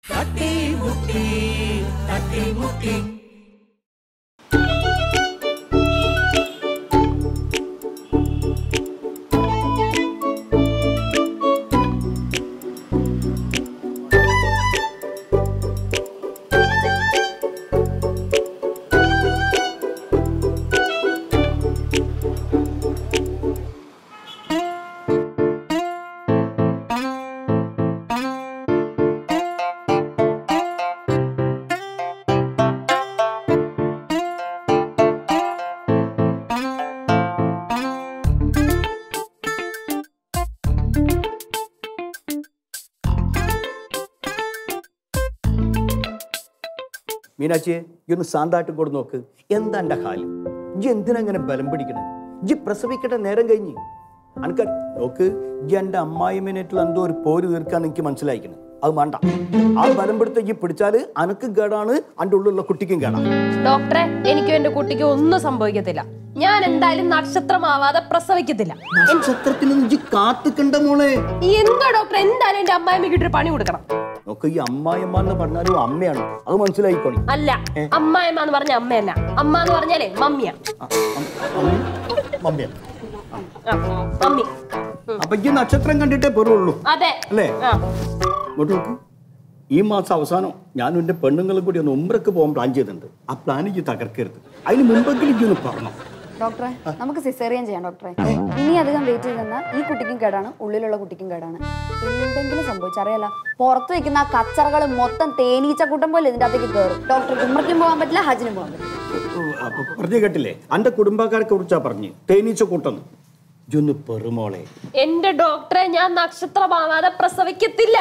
മീനാക്ഷിയെ ഈ ഒന്ന് സാന്തായിട്ട് കൂടെ നോക്ക് എന്താ എൻ്റെ ഹാല് ഇജ്ജ് എന്തിനങ്ങനെ ബലം പിടിക്കണേ ഇജ്ജ് പ്രസവിക്കട്ടെ നേരം കഴിഞ്ഞ് അനക്ക് നോക്ക് ഇജ്ജ് എൻ്റെ അമ്മായിമേനായിട്ടുള്ള എന്തോ ഒരു പോര് തീർക്കാൻ എനിക്ക് മനസ്സിലായിക്കണം അത് വേണ്ട ആ ബലം പിടുത്ത ഇജ്ജ് പിടിച്ചാല് അനക്കും കേടാണ് എൻ്റെ ഉള്ളിലുള്ള കുട്ടിക്കും കേടാണ് ഡോക്ടറെ എനിക്കും എന്റെ കുട്ടിക്കും ഒന്നും സംഭവിക്കത്തില്ല ഞാൻ എന്തായാലും നക്ഷത്രമാവാതെ പ്രസവിക്കത്തില്ല നക്ഷത്രത്തിന് ഇജ്ജ് കാത്തുക്കണ്ട മോളെ എന്താ ഡോക്ടർ എന്തായാലും എന്റെ അമ്മായിമ്മയ്ക്ക് ഒരു പണി കൊടുക്കണം നോക്ക് ഈ അമ്മായിയമ്മ എന്ന് പറഞ്ഞാലും അമ്മയാണ് അത് മനസ്സിലായിക്കോണി അല്ല അമ്മായിമ്മ എന്ന് പറഞ്ഞ അമ്മയല്ല അമ്മ എന്ന് പറഞ്ഞാലേ മമ്മിയാ മമ്മിയാണ് ആ, മമ്മി അപ്പൊ ഈ നക്ഷത്രം കണ്ടിട്ടേ പെറുള്ളൂ അതെ അല്ലേ ആ ഇങ്ങോട്ട് നോക്ക് ഈ മാസം അവസാനം ഞാനും എൻ്റെ പെണ്ണുങ്ങളും കൂടി ഒന്ന് ഉമ്രക്ക് പോകാൻ പ്ലാൻ ചെയ്തിട്ടുണ്ട് ആ പ്ലാൻ ഇജ്ജ് തകർക്കരുത് അതിന് മുമ്പെങ്കിലും ഇജ്ജ് ഒന്ന് പറഞ്ഞു ഡോക്ടറെ നമുക്ക് സിസേറിയൻ ചെയ്യാം ഡോക്ടറെ ഇനി അധികം വെയിറ്റ് ചെയ്ത് നിന്നാൽ ഈ കുട്ടിക്കും കേടാണ് ഉള്ളിലുള്ള കുട്ടിക്കും കേടാണ് എന്തെങ്കിലും സംഭവിച്ചറിയാലോ പുറത്ത് വെക്കുന്ന ആ കച്ചറകൾ മൊത്തം തേനീച്ച കൂട്ടം പോലെ ഇതിന്റെ അകത്തേക്ക് കയറും ഡോക്ടർ ഉമ്മർക്കും പോകാൻ പറ്റില്ല ഹജിനും പോകാൻ പറ്റില്ല അപ്പൊ പറഞ്ഞു കേട്ടില്ലേ എൻ്റെ കുടുംബക്കാരെ കുറിച്ചാ പറഞ്ഞ് തേനീച്ച കൂട്ടുന്നു ഇജ്ജൊന്ന് പെറുമോളെ എന്റെ ഡോക്ടറെ ഞാൻ നക്ഷത്രമാവാതെ പ്രസവിക്കത്തില്ല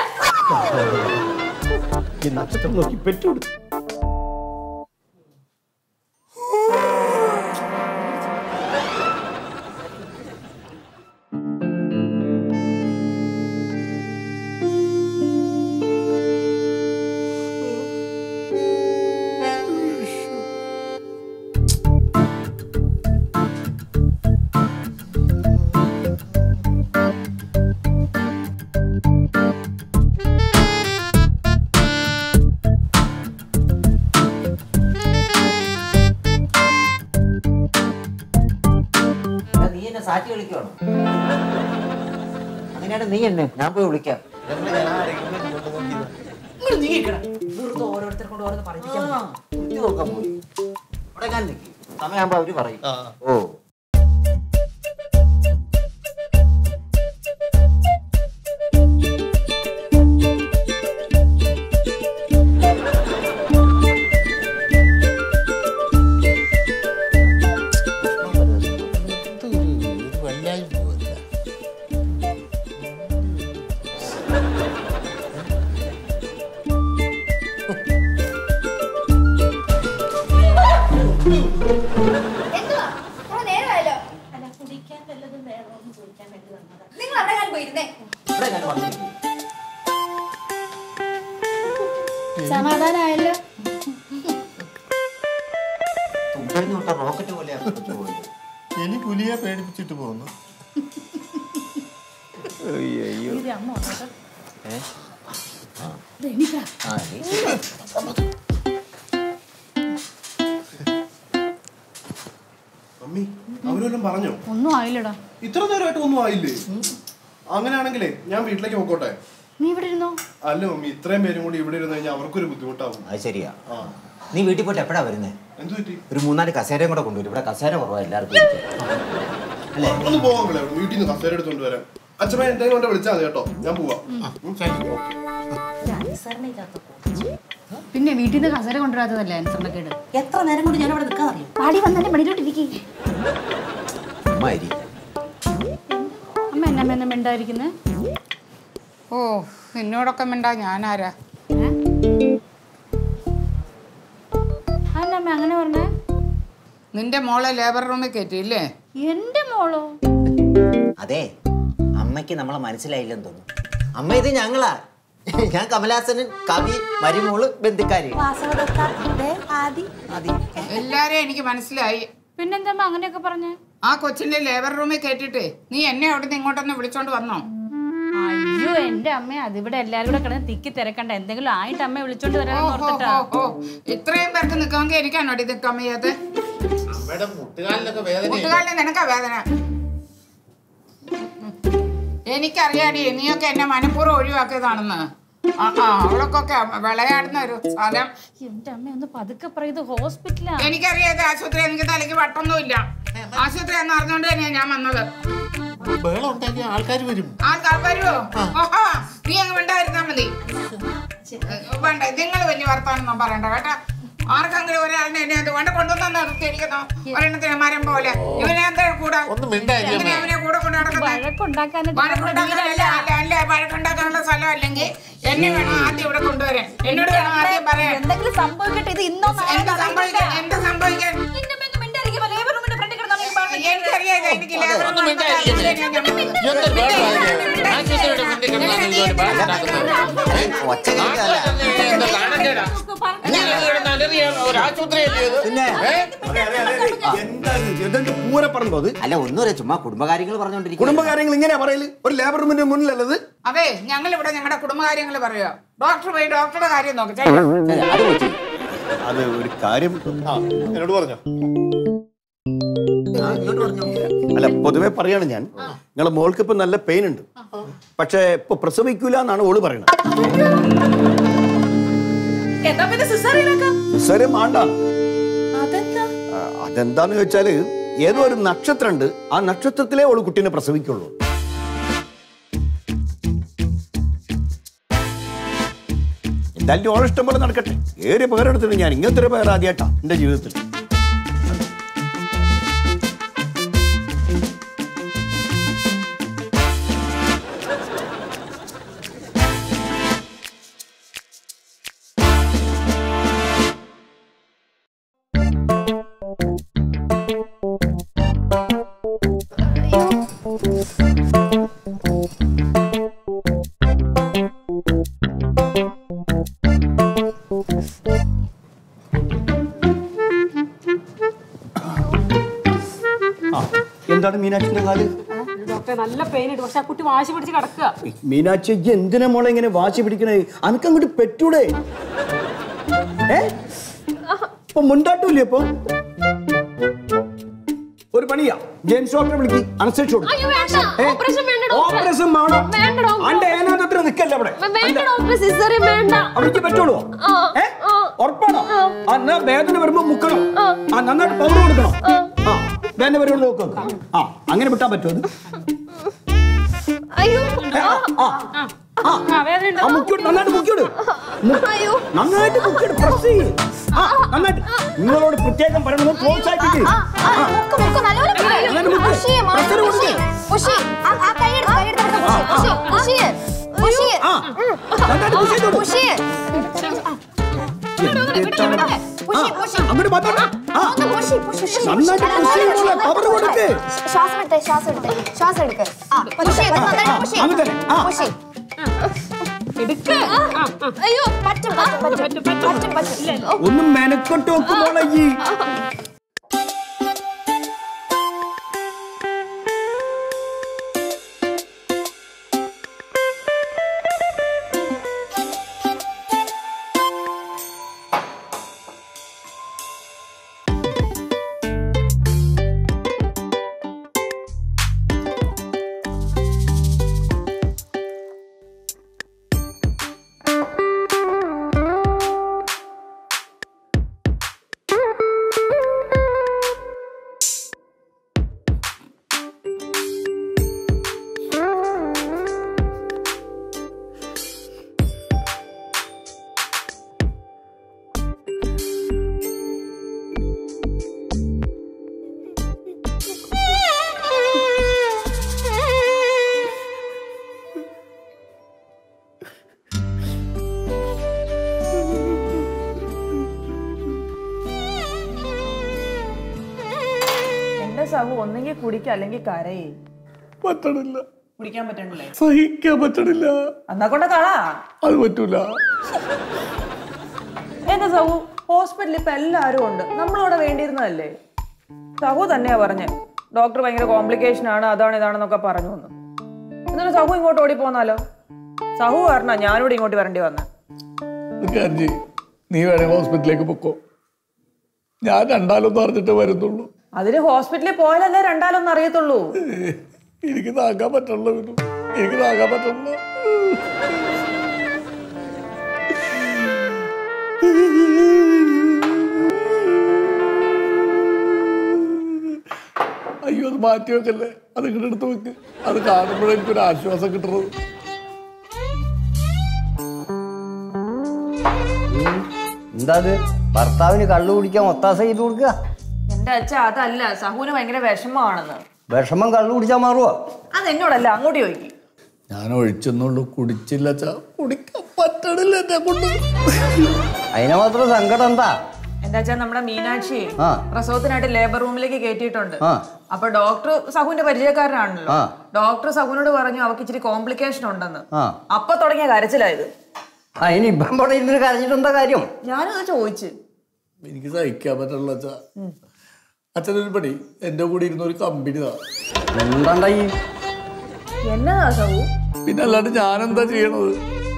ഈ നക്ഷത്രം നോക്കി പെറ്റുകൊടുത്തു എടാ, നീ എന്നെ സാറ്റി വിളിക്കുവാണോ അങ്ങനെയാണ് നീ എന്നെ ഞാൻ പോയി വിളിക്കാം ആ, കുത്തി നോക്കാൻ പോയി അവിടെ ഞാൻ നിൽക്കും സമയമാകുമ്പോ അവര് പറയും ഓ നിങ്ങൾ അവിടെ ഞാൻ പോയിരുന്നേ ഇവിടെ ഞാൻ വന്നിരിക്കും സമാധാനമായല്ലോ തുമ്പഴിഞ്ഞ് വിട്ട റോക്കറ്റ് പോലെയാണ് കൊച്ചു പോയത് എലി പുലിയെ പേടിപ്പിച്ചിട്ട് പോകുന്നു ഏ? ആ, നീ മമ്മി അവരെല്ലാം പറഞ്ഞോ ഒന്നും ആയില്ലടാ ഇത്ര നേരമായിട്ട് ഒന്നും ആയില്ലേ അങ്ങനെയാണെങ്കിലേ ഞാൻ വീട്ടിലേക്ക് പോക്കോട്ടെ നീ ഇവിടെ ഇരുന്നോ അല്ല മമ്മി ഇത്രയും പേരും കൂടി ഇവിടെ ഇരുന്ന് കഴിഞ്ഞാൽ അവർക്കൊരു ബുദ്ധിമുട്ടാവും അത് ശരിയാ ആ നീ വീട്ടിൽ പോയിട്ട് എപ്പോഴാ വരുന്നേ എന്തു പറ്റി ഒരു മൂന്നാല് കസേരയും കൂടെ കൊണ്ടുവരും ഇവിടെ കസേര കുറവാ എല്ലാവർക്കും ഇരിക്കാൻ. അല്ലേ ഒന്ന് പോവാൻ കളെ വീട്ടിൽ നിന്ന് കസേര എടുത്തോണ്ട് വരാം അച്ഛമ്മ എന്തെങ്കിലും കൊണ്ട് വിളിച്ചാൽ മതി കേട്ടോ ഞാൻ പോവാം പിന്നെ വീട്ടിൽ നിന്ന് കസേര കൊണ്ടുവരാത്തതല്ലേ അനുസരണക്കേട് എത്ര നേരം കൊണ്ട് ഞാൻ അവിടെ നിൽക്കാൻ അറിയാം പാടി വന്നെ മണിയിലോട്ടിരിക്കേ അമ്മ ഇരി അമ്മ എന്നെ അമ്മ മിണ്ടായിരിക്കുന്നേ ഓ നിന്നോടൊക്കെ മിണ്ടാ ഞാനാരാ അമ്മ അങ്ങനെ പറഞ്ഞേ നിന്റെ മോളെ ലേബർ റൂമിൽ കയറ്റിയില്ലേ എന്റെ മോളോ അതെ അമ്മയ്ക്ക് നമ്മളെ മനസ്സിലായില്ലെന്ന് തോന്നുന്നു അമ്മ ഇത് ഞങ്ങളാ ഞാൻ കമലാസനൻ കവി മരുമോള് ബന്ധുക്കാരി വാസവദത്ത ദേ, ആദി അതി എല്ലാരെയും എനിക്ക് മനസ്സിലായി പിന്നെന്താ അമ്മ അങ്ങനെയൊക്കെ പറഞ്ഞേ ആ കൊച്ചിന്റെ ലേബർ റൂമിൽ കയറ്റിട്ടേ നീ എന്നെ അവിടെ നിന്ന് ഇങ്ങോട്ടൊന്ന് വിളിച്ചോണ്ട് വന്നോ അയ്യോ എന്റെ അമ്മ അതിവിടെ എല്ലാരും കൂടെ കിടന്ന് തിക്കി തിരക്കണ്ട എന്തെങ്കിലും ആയിട്ട് അമ്മ വിളിച്ചോണ്ട് വരാൻ ഓ, ഓർത്തിട്ടാ ഓ, ഓ. ഇത്രയും പേർക്ക് നിൽക്കാമെങ്കിൽ എനിക്കാണോ അടി നിൽക്കാൻ വയ്യാത്ത അമ്മയുടെ മുട്ടുകാലിലൊക്കെ വേദന കൂട്ടുകാരനെ നിനക്കാ വേദന എനിക്കറിയാടി നീയൊക്കെ എന്നെ മനഃപൂർവ്വം ഒഴിവാക്കിയതാണെന്ന് ആ ആ അവളൊക്കെ വിളയാടുന്ന ഒരു സ്ഥലം എന്റെ അമ്മ ഒന്ന് പതുക്കെ പറയത് ഹോസ്പിറ്റലാ എനിക്കറിയാതെ ആശുപത്രി എനിക്ക് തലയ്ക്ക് വട്ടൊന്നുമില്ല ആശുപത്രി എന്ന് അറിഞ്ഞുകൊണ്ട് തന്നെയാണ് ഞാൻ വന്നത് ബഹളം ഉണ്ടാക്കി ആൾക്കാർ വരും ആൾക്കാർ വരുമോ ഓഹോ നീ അങ്ങ് മിണ്ടായിരുന്നാ മതി വേണ്ട നിങ്ങൾ വലിയ വർത്താനൊന്നും പറയണ്ട കേട്ടാ ആർക്കെങ്കിലും ഒരാളിനെ എന്നെ അത് വേണ്ട കൊണ്ടുവന്ന് നിർത്തിയിരിക്കുന്നു ഒരെണ്ണത്തിന് മരം പോലെ ഇവനെ എന്താ കൂടെ ഒന്നും മിണ്ടായില്ല ഇങ്ങനെ അവനെ കൂടെ കൊണ്ട് നടക്കുന്നത് വഴക്കുണ്ടാക്കാനായിട്ട് വഴക്കുണ്ടാക്കാനല്ല അല്ല അല്ല വഴക്കുണ്ടാക്കാനുള്ള സ്ഥലം അല്ലെങ്കിൽ എന്നെ വേണം ആദ്യം ഇവിടെ കൊണ്ടുവരാൻ എന്നോട് വേണം ആദ്യം പറയാൻ എന്തെങ്കിലും സംഭവിക്കട്ടെ ഇത് ഇന്നോ നാളെയോ എന്ത് സംഭവിക്കാൻ എന്ത് സംഭവിക്കാൻ നിന്റെ അമ്മ ഒന്ന് മിണ്ടാതിരിക്കുമ്പോ labor room ന്റെ front ൽ കിടന്നാ നീ പറഞ്ഞത്. എനിക്കറിയാതെ എനിക്ക് ലേബർ ഒന്നും മിണ്ടായിരിക്കല്ലേ? എന്ത് ബഹളമാ ആശുപത്രിയുടെ മുന്നിൽ കിടന്നാണ് ഇതുപോലെ ബഹളം ഉണ്ടാക്കുന്നത്? ഏ? ഒച്ച കേൾക്കാല്ല ആൾക്കാരൊന്നും എന്താ കാണണ്ടേടാ? ഇങ്ങനെ കിടന്ന് അലറിയ ഒരു ആശുപത്രിയല്ലേ ഇത്? പിന്നെ ഏ? അതെ അതെ അതെ അതെ. എന്താണ് ഇത്? ഇതെന്ത് പൂരപ്പറമ്പോ അത് അല്ല ഒന്നുമില്ല ചുമ്മാ കുടുംബകാര്യങ്ങൾ പറഞ്ഞോണ്ടിരിക്കും കുടുംബകാര്യങ്ങൾ ഇങ്ങനെ പറയല് ഒരു ലേബർ റൂമിന്റെ മുന്നിലല്ലത് അതെ ഞങ്ങൾ ഇവിടെ ഞങ്ങളുടെ കുടുംബകാര്യങ്ങൾ പറയുക ഡോക്ടർ പോയി ഡോക്ടറുടെ കാര്യം നോക്ക് ചെല്ലു. അത് പറ്റി അത് ഒരു കാര്യം ആ എന്നോട് പറഞ്ഞോ അല്ല പൊതുവെ പറയാണ് ഞാൻ നിങ്ങളെ മോൾക്ക് ഇപ്പൊ നല്ല പെയിൻ ഉണ്ട് പക്ഷെ ഇപ്പൊ പ്രസവിക്കൂല എന്നാണ് ഓള് പറയണത് എന്നാ പിന്നെ cesarean ആക്കാം. സിസേറിയൻ വേണ്ട അതെന്താ ആ, അതെന്താന്ന് ചോദിച്ചാല് ഏതോ ഒരു നക്ഷത്രം ഉണ്ട് ആ നക്ഷത്രത്തിലേ ഓള് കുട്ടീനെ പ്രസവിക്കുള്ളൂ എന്തായാലും ഓളെ ഇഷ്ടം പോലെ നടക്കട്ടെ ഏറിയ പേരെടുത്തിട്ട് ഞാൻ ഇങ്ങനത്തെ ഒരു പേർ ആദ്യമായിട്ടാ എന്റെ ജീവിതത്തിൽ ആ എന്താണ് മീനാക്ഷിന്റെ കാല് ഡോക്ടറെ നല്ല പെയിൻ ഉണ്ട് പക്ഷെ ആ കുട്ടി വാശി പിടിച്ച് കിടക്കുക മീനാക്ഷി ഇജ്ജ് എന്തിനാ മോളെ ഇങ്ങനെ വാശി പിടിക്കണേ അനക്കങ്ങോട്ട് പെറ്റൂടെ ഏ ഇപ്പൊ മുണ്ടാട്ടൂല്ലേ ഇപ്പൊ ഒരു പണിയാ ജെയിംസ് ഡോക്ടറെ വിളിക്ക് അനുസരിച്ചു അയ്യോ വേണ്ട ഓപ്പറേഷൻ വേണ്ട ഡോക്ടറെ ഓപ്പറേഷൻ വേണം വേണ്ട ഡോക്ടറെ. അന്റെ ഏനാഥത്തിന് നിക്കല്ല അവിടെ വേണ്ട ഡോക്ടറെ സിസറിയൻ വേണ്ട അവർക്ക് പറ്റുള്ളൂ ആ, ഏ ആ. ഉറപ്പാണോ ആ എന്നാ വേദന വരുമ്പോ മുക്കണം ആ നന്നായിട്ട് പവർ കൊടുക്കണം ആ വേദന വരുമ്പോൾ നോക്കാം ആ അങ്ങനെ വിട്ടാൻ പറ്റുമോ അത് അയ്യോ ഏ, ആ, ആ, ആ. ആ മുക്കിയോട് നന്നായിട്ട് മുക്കിയോട് മു- അയ്യോ നന്നായിട്ട് മുക്കിയോട് പ്രസ് ചെയ്യ് ആ നന്നായിട്ട് നിങ്ങളോട് പ്രത്യേകം പറയണമെന്ന് പ്രോത്സാഹിപ്പിക്കുക ആ, മുക്ക്, മുക്ക്, നല്ലപോലെ മുക്ക്. നന്നായിട്ട് മുക്ക്. പുഷ് ചെയ്യ്, മോളെ, പ്രഷർ പുഷ് ചെയ്യ്. പുഷ് ചെയ്യ്. ആ, ആ, കൈയെടുത്ത്, കൈയെടുത്ത് കൊടുക്ക്, പുഷ് ചെയ്യ്, പുഷ് ചെയ്യ്, പുഷ് ചെയ്യ്. ആ നന്നായിട്ട് push ചെയ്തോളൂ. പുഷ് ചെയ്യ്. എന്തിട്ടാണ്? പുഷ് ആ, ചെയ്യ്, പുഷ് ചെയ്യ്. അങ്ങോട്ട് പറ്റണ്ട ആ ഒന്ന് പുഷ് ചെയ്യ്, പുഷ് ചെയ്യ്. നന്നായിട്ട് push ചെയ്യ് മോളെ, power കൊടുക്ക്. ശ്വാസം എടുത്തേ ശ്വാസം എടുത്തേ ശ്വാസം എടുക്ക് ആ പുഷ് ചെയ്ത് നന്നായിട്ട് പുഷ് അങ്ങനെ തന്നെ. ആ. ചെയ്യ് പുഷ് ചെയ്യ് അയ്യോ പറ്റും പറ്റും പറ്റും പറ്റും പറ്റും ഒന്ന് മെനക്കെട്ട് നോക്കുമ്പോളെ ഈ എന്റെ സഹു ഒന്നെങ്കിൽ കുടിക്കുക അല്ലെങ്കിൽ കരയേ പറ്റണില്ല കുടിക്കാൻ പറ്റണില്ലേ സഹിക്കാൻ പറ്റണില്ല എന്നാ കൊണ്ട് കളാ അത് പറ്റൂല എന്റെ സഹു ഹോസ്പിറ്റലിൽ ഇപ്പൊ എല്ലാരും ഉണ്ട് നമ്മളിവിടെ വേണ്ടിയിരുന്നതല്ലേ സഹു തന്നെയാ പറഞ്ഞേ ഡോക്ടർ ഭയങ്കര കോംപ്ലിക്കേഷൻ ആണ് അതാണ് ഇതാണെന്നൊക്കെ പറഞ്ഞു എന്ന് എന്നിട്ട് സഹു ഇങ്ങോട്ട് ഓടി പോന്നാലോ സഹു കാരണ ഞാനിവിടെ ഇങ്ങോട്ട് വരേണ്ടി വന്നെ കാഞ്ചി നീ വേണേ ഹോസ്പിറ്റലിലേക്ക് പൊക്കോ ഞാൻ രണ്ടാലൊന്നും അറിഞ്ഞിട്ട് വരുന്നുള്ളൂ അതിന് ഹോസ്പിറ്റലിൽ പോയാലല്ലേ രണ്ടാലൊന്നും അറിയത്തുള്ളൂ എനിക്ക് താങ്ങാൻ പറ്റുള്ളൂ വിനു എനിക്ക് താങ്ങാൻ പറ്റുള്ളൂ അയ്യോ അത് മാറ്റി വെക്കല്ലേ അത് ഇങ്ങോട്ട് എടുത്ത് വെക്ക് അത് കാണുമ്പോഴേ എനിക്കൊരു ആശ്വാസം കിട്ടുന്നത് എന്താ അത് ഭർത്താവിന് കള്ളു കുടിക്കാൻ ഒത്താസ ചെയ്ത് കൊടുക്കുക എന്റെ അച്ഛ അതല്ല സഹുവിന് ഭയങ്കര വിഷമമാണെന്ന് വിഷമം കള്ളു കുടിച്ചാൽ മാറുവോ അത് എന്നോടല്ല അങ്ങോട്ട് ചോദിക്കും ഞാൻ ഒഴിച്ചെന്നുള്ളൂ കുടിച്ചില്ല ചാ കുടിക്കാൻ പറ്റണില്ല എന്നെ കൊണ്ട് അതിനെ മാത്രം സങ്കടം എന്താ എന്റെ അച്ഛൻ നമ്മുടെ മീനാക്ഷി ആ. പ്രസവത്തിനായിട്ട് ലേബർ റൂമിലേക്ക് കയറ്റിയിട്ടുണ്ട് ആ. അപ്പൊ ഡോക്ടർ സഹുവിന്റെ പരിചയക്കാരനാണല്ലോ ആ. ഡോക്ടർ സഹുവിനോട് പറഞ്ഞു അവക്ക് ഇച്ചിരി കോംപ്ലിക്കേഷൻ ഉണ്ടെന്ന് ആ അപ്പൊ തുടങ്ങിയ കരച്ചിലായത് ആ ഇനി ഇപ്പം ഇവിടെ ഇരുന്നിട്ട് കരഞ്ഞിട്ട് എന്താ കാര്യം ഞാനത് ചോദിച്ചു എനിക്ക് സഹിക്കാൻ പറ്റുള്ള അച്ഛാ അച്ഛനൊരു പടി എന്റെ കൂടെ ഇരുന്ന ഒരു കമ്പനി താ എന്താണ്ടാ ഈ എന്നതാ സഹു പിന്നെ അല്ലാണ്ട് ഞാനെന്താ ചെയ്യണത്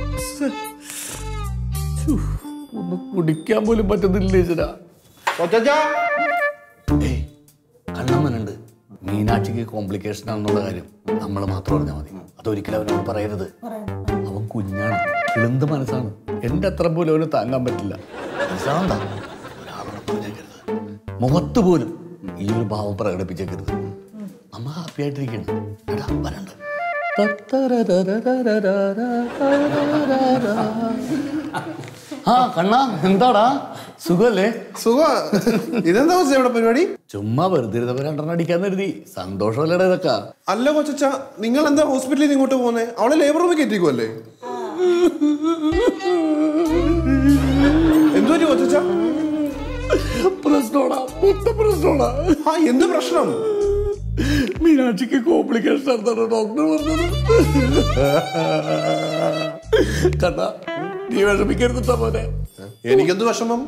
ഛു, ഒന്ന് കുടിക്കാൻ പോലും പറ്റുന്നില്ല ചേട്ടാ ഏയ് കണ്ണമ്മനുണ്ട് മീനാക്ഷിക്ക് കോംപ്ലിക്കേഷൻ ആണെന്നുള്ള കാര്യം നമ്മൾ മാത്രം അറിഞ്ഞാൽ മതി അതൊരിക്കലും അവനോട് പറയരുത് അവൻ കുഞ്ഞാണ് കിളുന്ത് മനസ്സാണ് എന്റെ അത്ര പോലും അവന് താങ്ങാൻ പറ്റില്ല മനസ്സിലാവണ്ട ഒരാളോട് പറഞ്ഞേക്കരുത് മുഖത്ത് പോലും ഈ ഒരു ഭാവം പ്രകടിപ്പിച്ചേക്കരുത് നമ്മ ഹാപ്പി ആയിട്ടിരിക്കണം എടാ വരണ്ട ആ കണ്ണാ എന്താടാ സുഖല്ലേ സുഖ ഇതെന്താ കൊച്ചാ ഇവിടെ പരിപാടി ചുമ്മാ വെറുതെ ഇരുന്നപ്പോ രണ്ടെണ്ണം അടിക്കാൻ കരുതി സന്തോഷമല്ലേടാ ഇതൊക്കെ അല്ല കൊച്ചച്ച നിങ്ങൾ എന്താ ഹോസ്പിറ്റലിൽ നിന്ന് ഇങ്ങോട്ട് പോകുന്നേ അവളെ ലേബർ റൂമിൽ കയറ്റിക്കുമല്ലേ എന്തുപറ്റി കൊച്ചച്ച പ്രശ്നോടാ മൊത്തം പ്രശ്നോടാ ആ എന്ത് പ്രശ്നം മീനാക്ഷിക്ക് കോംപ്ലിക്കേഷൻ നടത്താണ് ഡോക്ടർ പറഞ്ഞത് കണ്ണാ നീ വിഷമിക്കരുതിട്ടാ മോനെ എനിക്കെന്ത് വിഷമം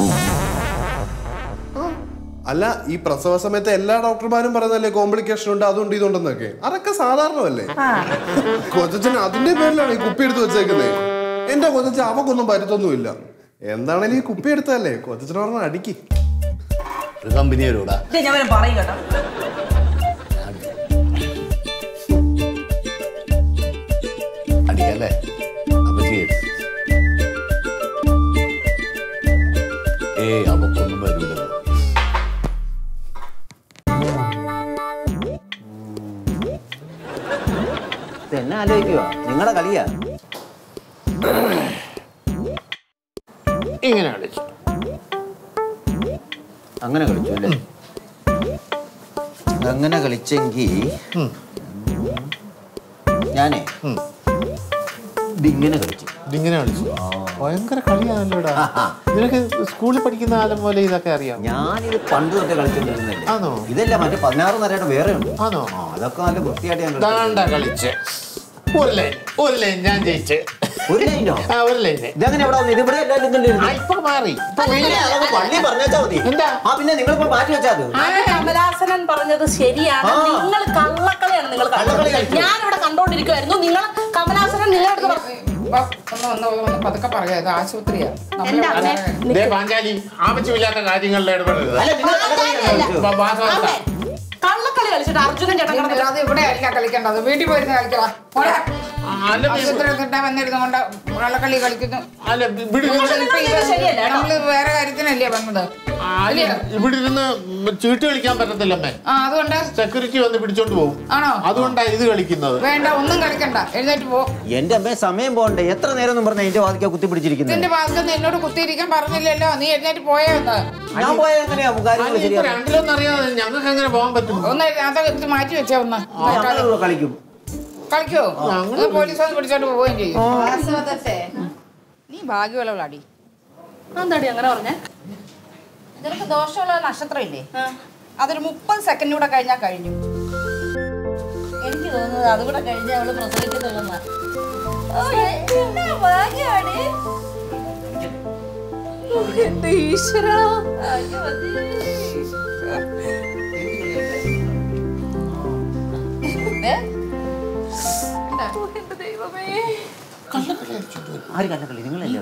ആ, അല്ല ഈ പ്രസവ സമയത്ത് എല്ലാ ഡോക്ടർമാരും പറയുന്നല്ലേ കോംപ്ലിക്കേഷൻ ഉണ്ട് അതുണ്ട് ഇതുണ്ടെന്നൊക്കെ അതൊക്കെ സാധാരണമല്ലേ കൊച്ചച്ചൻ അതിന്റെ പേരിലാണ് ഈ കുപ്പി എടുത്ത് വെച്ചേക്കുന്നത് എന്റെ കൊച്ചച്ച അവക്കൊന്നും പരുത്തൊന്നുമില്ല എന്താണേലും ഈ കുപ്പി എടുത്തതല്ലേ കൊച്ചച്ചൻ പറഞ്ഞ അടിക്ക് ഒരു കമ്പനി വരൂടാ ഇത് ഞാൻ വരെ പറയും കേട്ടോ അടിക്കല്ലേ അപ്പൊ ചെയ്യേ ഏയ് അവക്കൊന്നും വരൂലല്ലോ എന്നെ ആലോചിക്കുക നിങ്ങളുടെ കളിയാ ഇങ്ങനെ കളിച്ചു അങ്ങനെ കളിച്ചു അല്ലേ അങ്ങനെ കളിച്ചെങ്കിൽ ഞാനേ ഇതിങ്ങനെ കളിച്ചു ഇതിങ്ങനെ കളിച്ചു ഭയങ്കര കളിയാണല്ലോടാ നിനക്ക് സ്കൂളിൽ പഠിക്കുന്ന കാലം പോലെ ഇതൊക്കെ അറിയാം ഞാനിത് പണ്ട് തൊട്ടേ കളിച്ചോണ്ടിരുന്നല്ലേ ആണോ ഇതല്ല മറ്റേ പതിനാറ് നിരയുടെ വേറെ ഉണ്ട് ആണോ ആ അതൊക്കെ നല്ല വൃത്തിയായിട്ട് ഞാൻ കളിച്ചു. ദാണ്ട കളിച്ച് ഒരു ലൈൻ ഒരു ലൈൻ ഞാൻ ജയിച്ച് ഒരു ലൈനോ ആ ഒരു ലൈൻ ഇതങ്ങനെ ഇവിടെ വന്നു ഇതിവിടെ എല്ലാവരും ഇതല്ലേ ഇരുന്നത്? ഇപ്പൊ മാറി ഇപ്പൊ പിന്നെ അതങ്ങ് പള്ളി പറഞ്ഞാ മതി എന്താ? ആ പിന്നെ നിങ്ങളിപ്പോ മാറ്റി വെച്ചാ അത് കമലാസനൻ പറഞ്ഞത് ശരിയാണ് ആ. നിങ്ങൾ കള്ളക്കളിയാണ് നിങ്ങൾ കള്ളക്കളി കളിച്ചു. ഞാൻ ഇവിടെ കണ്ടോണ്ടിരിക്കുവായിരുന്നു നിങ്ങൾ കമലാസനൻ നിങ്ങളുടെ അടുത്ത് പറഞ്ഞു വാ, ഒന്ന് ഒന്ന് ഒന്ന് പതുക്കെ പറയാ ഇത് ആശുപത്രിയാ എന്റെ അമ്മേ, നമ്മള് ദേ പാഞ്ചാലി ആവശ്യമില്ലാത്ത കാര്യങ്ങളിൽ ഇടപെടരുത് അല്ല നിങ്ങൾ കള്ളക്കളി കളിച്ചു. വാ, വാ, വാ, വാ. കള്ളക്കളി കളിച്ചിട്ട് അർജുനൻ ചേട്ടൻ കിടന്നില്ല അത് ഇവിടെ അല്ല കളിക്കേണ്ടത് വീട്ടിൽ പോയിരുന്ന് കളിക്കാം അല്ല, ആശുപത്രി എന്നിട്ട് വന്നിരുന്നു കൊണ്ട് കള്ളക്കളി കളിക്കുന്നു അല്ല ഇവിടെ ഇരുന്ന് ഇപ്പൊ ഇത് ശരിയല്ല കേട്ടോ. നമ്മള് വേറെ കാര്യത്തിനല്ലേ വന്നത് അല്ല, ഇവിടെ ഇരുന്ന് ചീട്ട് കളിക്കാൻ പറ്റത്തില്ല അമ്മേ ആ അതുകൊണ്ട് സെക്യൂരിറ്റി വന്ന് പിടിച്ചോണ്ട് പോകും ആണോ അതുകൊണ്ടാണ് ഇത് കളിക്കുന്നത് വേണ്ട ഒന്നും കളിക്കണ്ട എഴുന്നേറ്റ് പോ എന്റെ അമ്മേ സമയം പോകണ്ടേ എത്ര നേരം ഒന്നും പറഞ്ഞ എന്റെ വാദിക്കാ കുത്തി പിടിച്ചിരിക്കുന്നത് ഇതിന്റെ ഭാഗത്ത് എന്നോട് കുത്തിയിരിക്കാൻ പറഞ്ഞില്ലല്ലോ നീ എഴുന്നേറ്റ് പോയോ ഒന്ന് ഞാൻ പോയ എങ്ങനെയാ കാര്യങ്ങൾ ഇപ്പൊ ശരിയാ രണ്ടിലൊന്നും അറിയാതെ ഞങ്ങൾക്ക് എങ്ങനെ പോകാൻ പറ്റും ഒന്ന് അതൊക്കെ മാറ്റി വെച്ചേ ഒന്ന് ഞങ്ങളിവിടെ കളിക്കും കളിക്കോ അത് പോലീസ് വന്ന് പിടിച്ചോണ്ട് പോവുകയും ചെയ്യും നീ ഭാഗ്യമുള്ളവളാടി എന്താടി അങ്ങനെ പറഞ്ഞേ നിനക്ക് ദോഷമുള്ള നക്ഷത്രം ഇല്ലേ അതൊരു മുപ്പത് സെക്കൻഡ് കൂടെ കഴിഞ്ഞാൽ കഴിഞ്ഞു എനിക്ക് തോന്നുന്നത് അതുകൂടെ കഴിഞ്ഞാൽ അവള് പ്രസവിക്കുന്നുള്ളതാ എന്റെ ഈശ്വര എന്റെ ദൈവമേ ആര് കല്ലക്കളി നിങ്ങളല്ലേ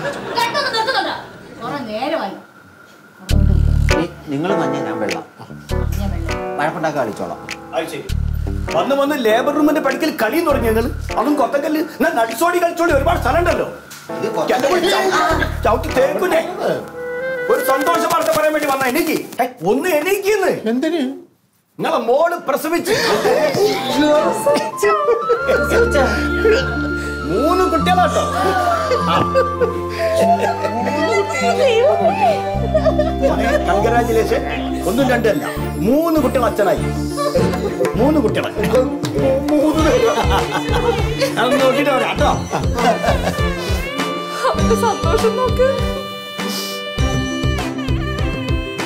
കുറെ നേരമായി നിങ്ങൾ മഞ്ഞ ഞാൻ വെള്ളം വഴക്കുണ്ടാക്കി കളിച്ചോളാം അത് ശരി വന്ന് വന്ന് ലേബർ റൂമിന്റെ പഠിക്കൽ കളി തുടങ്ങി ഞങ്ങൾ അതും കൊത്തക്കല്ല് എന്നാ നടിച്ചോടി കളിച്ചോടി ഒരുപാട് സ്ഥലം ഉണ്ടല്ലോ എന്നെ കൂടി ചവിട്ടി- ചവിട്ടി തേക്കുന്നേ ഒരു സന്തോഷ വാർത്ത പറയാൻ വേണ്ടി വന്ന എനിക്ക് ഹേ, ഒന്ന് എണീക്കുന്നു എന്തിന് നിങ്ങളെ മോള് പ്രസവിച്ച് മൂന്ന് കുട്ടികളാട്ടോ കൺഗ്രാചുലേഷൻ ഒന്നും രണ്ടല്ല മൂന്ന് കുട്ടികൾ അച്ഛനായി മൂന്ന് കുട്ടികളെ മൂന്ന് പേര്. അത് നോക്കിട്ട് വരാം കേട്ടോ അവന്റെ സന്തോഷം നോക്ക്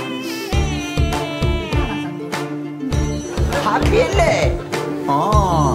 ഹാപ്പി അല്ലേ ആ